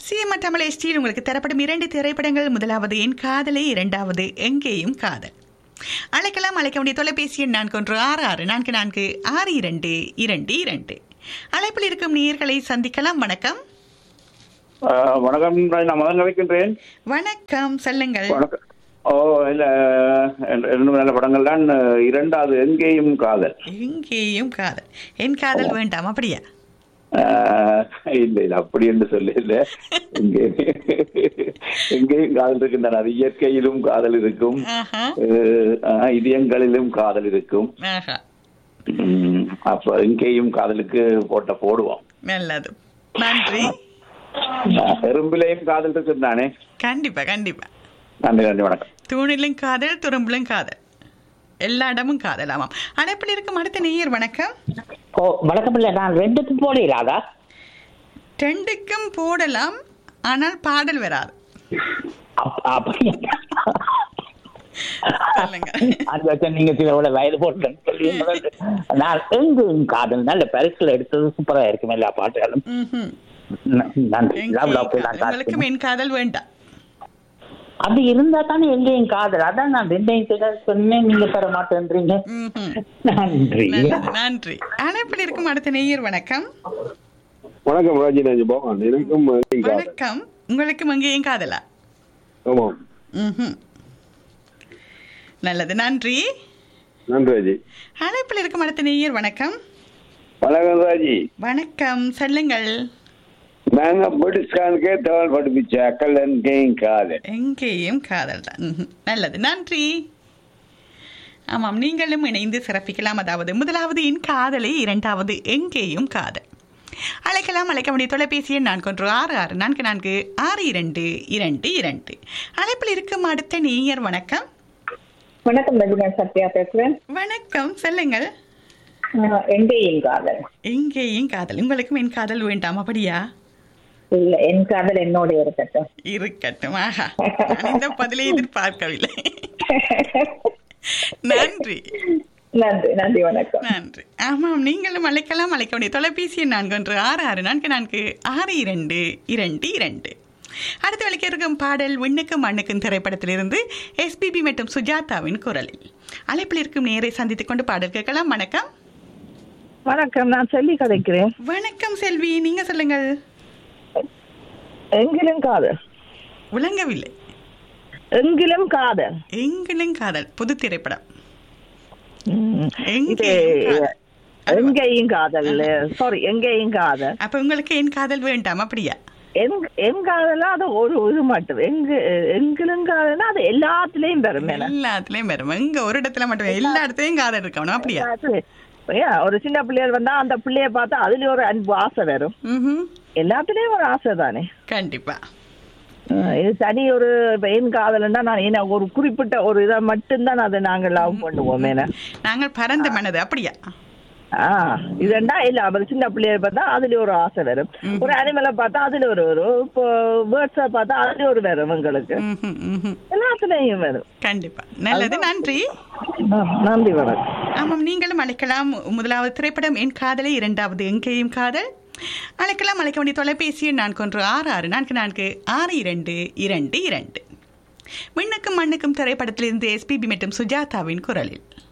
CM Tamil எஸ்டியில் உங்களுக்கு தரப்படும் இரண்டு திரைப்படங்கள் முதலாவது என் காதலே இரண்டாவது எங்கேயும் காதல் அழைக்கலாம் அழைக்க வேண்டிய தொலைபேசி எண் நான்கு ஒன்று ஆறு ஆறு நான்கு நான்கு ஆறு இரண்டு இரண்டு இரண்டு அழைப்பில் இருக்கும் நேயர்களை சந்திக்கலாம் வணக்கம் ஆ, வணக்கம் நான் மதங்க வைக்கின்றேன் வணக்கம் சொல்லுங்கள் வணக்கம் ஓ இல்ல ரெண்டு ரெண்டு நல்ல படங்கள் தான் இரண்டாவது எங்கேயும் காதல் எங்கேயும் காதல் என் காதல் வேண்டாம் அப்படியா ஆ, இல்ல இல்ல அப்படி என்று சொல்ல இல்ல எங்கே எங்கேயும் காதல் இருக்கின்றன அது இயற்கையிலும் காதல் இருக்கும் ஆஹா ஆ, இதயங்களிலும் காதல் இருக்கும் ஆஹா ம், அப்ப எங்கேயும் காதலுக்கு போட்ட போடுவோம் நல்லது நன்றி ஆ, எறும்பிலையும் காதல் இருக்குதானே கண்டிப்பா கண்டிப்பா நன்றி நன்றி வணக்கம் தூணிலும் காதல் துரும்பிலும் காதல் எல்லா இடமும் காதல் ஆமாம் அழைப்பில் இருக்கும் அடுத்த நேயர் வணக்கம் ஓ வணக்கம் இல்லை நான் ரெண்டுக்கும் போடலாதா ரெண்டுக்கும் போடலாம் ஆனால் பாடல் வராது அப்படி சொல்லுங்க அது வச்சா நீங்க சில விட வயது போட்டு சொல்லி நான் எங்கும் காதல் நல்ல பரிசுல எடுத்தது சூப்பரா இருக்கும் எல்லா பாட்டுகளும் ம்ஹும். ந- நன்றி எங்கேயும் லவ் லவ் காதல். உங்களுக்கும் என் காதல் வேண்டாம் அது இருந்தா தானே எங்கேயும் காதல் அதான் நான் ரெண்டையும் சேர்த்து சொன்னேன் நீங்க தர மாட்டேன்றீங்க ம்ஹும். நன்றி நல்லது, நன்றி அழைப்பில் இருக்கும் அடுத்த நேயர் வணக்கம் வணக்கம் ராஜிராஜ் பகவான் எனக்கும் எங்கேயும் காதல். வணக்கம் உங்களுக்கும் அங்கேயும் காதலா ஆமாம் ம்ஹும். நல்லது நன்றி நன்றி ராஜி அழைப்பில் இருக்கும் அடுத்த நேயர் வணக்கம் வணக்கம் ராஜி வணக்கம் சொல்லுங்கள் நாங்க பிரிட்டிஷ்கானுக்கே தகவல் படிப்பிச்ச அக்கல் எங்கேயும் காதல் எங்கேயும் காதல் தான் ம்ஹும். நல்லது நன்றி ஆமாம் நீங்களும் இணைந்து சிறப்பிக்கலாம் அதாவது முதலாவது என் காதலை இரண்டாவது எங்கேயும் காதல் அழைக்கலாம் அழைக்க வேண்டிய தொலைபேசி எண் நான்கு ஒன்று ஆறு ஆறு நான்கு நான்கு ஆறு இரண்டு இரண்டு இரண்டு அழைப்பில் இருக்கும் அடுத்த நேயர் வணக்கம் வணக்கம் ரஜினா சத்யா பேசுறேன் வணக்கம் சொல்லுங்கள் ஆஹ் எங்கேயும் காதல் எங்கேயும் காதல் உங்களுக்கும் என் காதல் வேண்டாம் அப்படியா இல்ல என் காதல் என்னோட இருக்கட்டும் இருக்கட்டும் ஆஹா நான் இந்த பதிலை எதிர்பார்க்கவில்லை நன்றி நன்றி நன்றி வணக்கம் நன்றி ஆமாம் நீங்களும் அழைக்கலாம் அழைக்க வேண்டிய தொலைபேசி எண் நான்கு ஒன்று ஆறு ஆறு நான்கு நான்கு ஆறு இரண்டு இரண்டு இரண்டு அடுத்த வழிக்க இருக்கும் பாடல் விண்ணுக்கும் மண்ணுக்கும் திரைப்படத்திலிருந்து எஸ்பிபி மற்றும் சுஜாதாவின் குரலில் அழைப்பில் இருக்கும் நேரை சந்தித்துக் கொண்டு பாடல் கேட்கலாம் வணக்கம் வணக்கம் நான் சொல்லி கதைக்கிறேன் வணக்கம் செல்வி நீங்க சொல்லுங்கள் எங்கிலும் காதல் விளங்கவில்லை எங்கிலும் காதல் எங்கிலும் காதல் புது திரைப்படம் ம். இது எங்கேயும் காதல். எங்கேயும் காதல் சாரி எங்கேயும் காதல் அப்ப உங்களுக்கு என் காதல் வேண்டாம் அப்படியா எங்- என் காதலா அது ஒரு இது மட்டும் எங்க எங்கிலும் காதல்னா அது எல்லாத்துலயும் வரும் மேடம் எல்லாத்துலயும் வரும் எங்க ஒரு இடத்துல மட்டும் எல்லா இடத்துலயும் காதல் இருக்கணும் அப்படியா எல்லாத்துலயும். ஏன், ஒரு சின்ன பிள்ளைகள் வந்தா அந்த பிள்ளைய பார்த்தா அதுல ஒரு அன்பு ஆசை வரும் ம்ஹும். எல்லாத்துலயும் ஒரு ஆசை தானே கண்டிப்பா ஆஹ் இது தனி ஒரு இப்ப என் காதல்னா நான் என்ன ஒரு குறிப்பிட்ட ஒரு இதை மட்டும்தான் அதை நாங்கள் லவ் பண்ணுவோம் மேல நாங்கள் பரந்த மனது அப்படியா ஆ இதண்டா இல்ல அவர் சின்ன பிள்ளைய பார்த்தா அதுல ஒரு ஆசை வரும் ஒரு அனிமலை பார்த்தா அதுல ஒரு வரும் இப்போ பேர்ட்ஸ பார்த்தா அதுல ஒரு வரும் உங்களுக்கு ம்ஹும், ம்ஹும். எல்லாத்துலயும் வரும் கண்டிப்பா நல்லது நன்றி ஆ, நன்றி வணக்கம் ஆமாம் நீங்களும் அழைக்கலாம் முதலாவது திரைப்படம் என் காதலை இரண்டாவது எங்கேயும் காதல் அழைக்கலாம் அழைக்க வேண்டிய தொலைபேசி எண் நான்கு ஒன்று ஆறு ஆறு நான்கு நான்கு ஆறு இரண்டு இரண்டு இரண்டு விண்ணுக்கும் மண்ணுக்கும் திரைப்படத்திலிருந்து எஸ்பிபி மற்றும் சுஜாதாவின் குரலில்